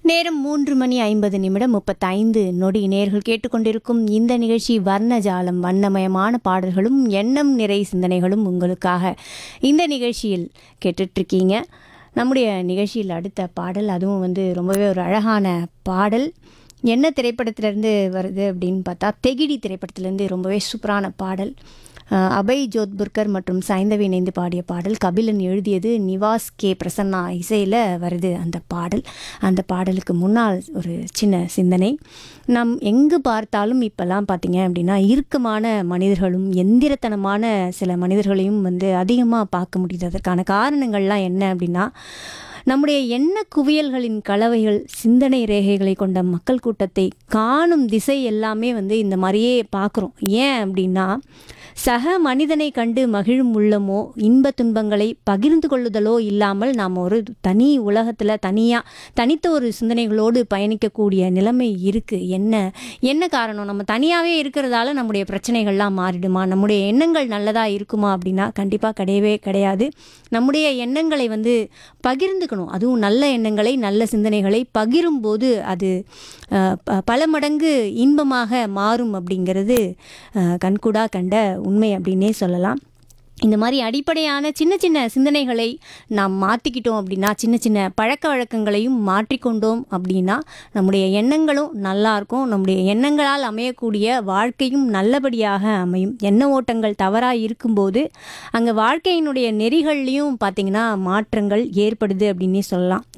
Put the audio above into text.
நேரம் மூன்று மணி ஐம்பது நிமிடம் முப்பத்தைந்து நொடி நேர்கள் கேட்டுக்கொண்டிருக்கும் இந்த நிகழ்ச்சி வர்ணஜாலம் வண்ணமயமான பாடல்களும் எண்ணம் நிறை சிந்தனைகளும் உங்களுக்காக இந்த நிகழ்ச்சியில் கேட்டுட்ருக்கீங்க நம்முடைய நிகழ்ச்சியில் அடுத்த பாடல் அதுவும் வந்து ரொம்பவே ஒரு அழகான பாடல் என்ன திரைப்படத்திலேருந்து வருது அப்படின்னு பார்த்தா தெகிடி திரைப்படத்திலேருந்து ரொம்பவே சூப்பரான பாடல் அஹ் அபய் ஜோத்புர்கர் மற்றும் சைந்தவி இணைந்து பாடிய பாடல் கபிலன் எழுதியது நிவாஸ் கே பிரசன்னா இசையில் வருது அந்த பாடல் அந்த பாடலுக்கு முன்னால் ஒரு சின்ன சிந்தனை நம் எங்கு பார்த்தாலும் இப்போல்லாம் பார்த்தீங்க அப்படின்னா இறுக்கமான மனிதர்களும் எந்திரத்தனமான சில மனிதர்களையும் வந்து அதிகமாக பார்க்க முடியுது அதற்கான காரணங்கள்லாம் என்ன அப்படின்னா நம்முடைய எண்ண குவியல்களின் கலவைகள் சிந்தனை ரேகைகளை கொண்ட மக்கள் கூட்டத்தை காணும் திசை எல்லாமே வந்து இந்த மாதிரியே பார்க்குறோம் ஏன் அப்படின்னா சக மனிதனை கண்டு மகிழும் உள்ளமோ இன்ப துன்பங்களை பகிர்ந்து கொள்ளுதலோ இல்லாமல் நாம் ஒரு தனி உலகத்தில் தனியாக தனித்த ஒரு சிந்தனைகளோடு பயணிக்கக்கூடிய நிலைமை இருக்குது என்ன என்ன காரணம் நம்ம தனியாகவே இருக்கிறதால நம்முடைய பிரச்சனைகள்லாம் மாறிடுமா நம்முடைய எண்ணங்கள் நல்லதாக இருக்குமா அப்படின்னா கண்டிப்பாக கிடையவே கிடையாது நம்முடைய எண்ணங்களை வந்து பகிர்ந்துக்கணும் அதுவும் நல்ல எண்ணங்களை நல்ல சிந்தனைகளை பகிரும்போது அது அஹ், ப- பல மடங்கு இன்பமாக மாறும் அப்படிங்கிறது அஹ், கண்கூடா கண்ட உண்மை அப்படின்னே சொல்லலாம் இந்த மாதிரி அடிப்படையான சின்ன சின்ன சிந்தனைகளை நாம் மாற்றிக்கிட்டோம் அப்படின்னா சின்ன சின்ன பழக்க வழக்கங்களையும் மாற்றிக்கொண்டோம் அப்படின்னா நம்முடைய எண்ணங்களும் நல்லா இருக்கும் நம்முடைய எண்ணங்களால் அமையக்கூடிய வாழ்க்கையும் நல்லபடியாக அமையும் எண்ண ஓட்டங்கள் தவறாக இருக்கும்போது அங்கே வாழ்க்கையினுடைய நெறிகள்லையும் பார்த்திங்கன்னா மாற்றங்கள் ஏற்படுது அப்படின்னே சொல்லலாம்